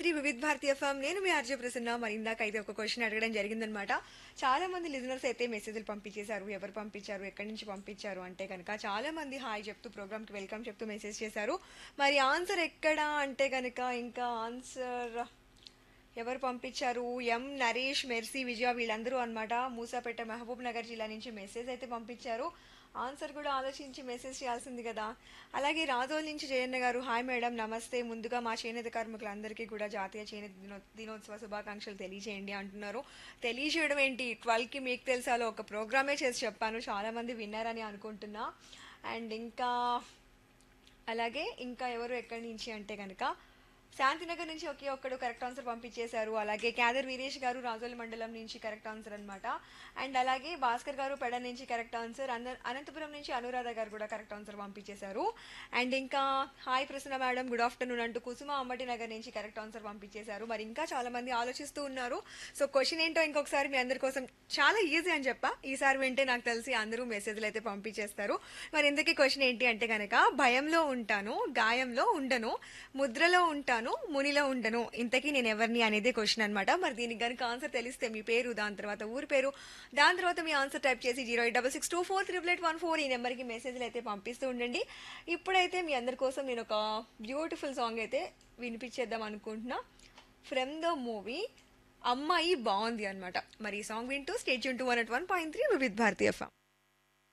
three Vividh Bharati form నేను మీ RJ Prasanna మరి ఇందాక అయితే ఒక క్వశ్చన్ అడగడం జరిగిందనమాట చాలా మంది లిజనర్స్ అయితే మెసేజ్లు పంపించేశారు ఎవరు పంపించారు ఎక్కడి నుంచి పంపించారు అంటే కనుక చాలా మంది హాయ్ చెప్తూ ప్రోగ్రామ్కి వెల్కమ్ చెప్తూ మెసేజ్ చేశారు మరి ఆన్సర్ ఎక్కడ అంటే కనుక ఇంకా ఆన్సర్ ఎవరు పంపించారు ఎం నరేష్ మెర్సీ విజయ వీళ్ళందరూ అనమాట మూసాపేట మహబూబ్ నగర్ జిల్లా నుంచి మెసేజ్ అయితే పంపించారు ఆన్సర్ కూడా ఆలోచించి మెసేజ్ చేయాల్సింది కదా అలాగే రాజోల్ నుంచి జయన్న గారు హాయ్ మేడం నమస్తే ముందుగా మా చేనేత కార్మికులందరికీ కూడా జాతీయ చేనేత దినో దినోత్సవ శుభాకాంక్షలు తెలియజేయండి అంటున్నారు తెలియజేయడం ఏంటి ట్వెల్వ్కి మీకు తెలుసాలో ఒక ప్రోగ్రామే చేసి చెప్పాను చాలామంది విన్నారని అనుకుంటున్నా అండ్ ఇంకా అలాగే ఇంకా ఎవరు ఎక్కడి నుంచి అంటే కనుక శాంతినగర్ నుంచి ఒకే ఒక్కడు కరెక్ట్ ఆన్సర్ పంపించేశారు అలాగే క్యాదర్ వీరేష్ గారు రాజోలి మండలం నుంచి కరెక్ట్ ఆన్సర్ అనమాట అండ్ అలాగే భాస్కర్ గారు పెడ నుంచి కరెక్ట్ ఆన్సర్ అన- అనంతపురం నుంచి అనురాధ గారు కూడా కరెక్ట్ ఆన్సర్ పంపించేశారు అండ్ ఇంకా hi Prasanna madam good afternoon అంటూ కుసుమ అమ్మటి నగర్ నుంచి కరెక్ట్ ఆన్సర్ పంపించేశారు మరి ఇంకా చాలా మంది ఆలోచిస్తూ ఉన్నారు సో క్వశ్చన్ ఏంటో ఇంకొకసారి మీ అందరి కోసం చాలా ఈజీ అని చెప్పా ఈసారి వింటే నాకు తెలిసి అందరూ మెసేజ్లు అయితే పంపించేస్తారు మరి ఇందుకే క్వశ్చన్ ఏంటి అంటే కనుక భయంలో ఉంటాను గాయంలో ఉండను ముద్రలో ఉంటాను మునిలో ఉండను ఇంతకీ నేను ఎవరిని అనేది క్వశ్చన్ అనమాట మరి దీనికి కనుక ఆన్సర్ తెలిస్తే మీ పేరు దాని తర్వాత ఊరి పేరు దాని తర్వాత మీ ఆన్సర్ టైప్ చేసి zero eight double six two four triple eight one four ఈ నెంబర్కి మెసేజ్లు అయితే పంపిస్తూ ఉండండి ఇప్పుడైతే మీ అందరి కోసం నేను ఒక బ్యూటిఫుల్ సాంగ్ అయితే వినిపించేద్దాం అనుకుంటున్నా ఫ్రమ్ ద మూవీ అమ్మాయి బాగుంది అనమాట మరి ఈ సాంగ్ వింటూ స్టేట్ యూన్ to one at one point three Vividh Bharati form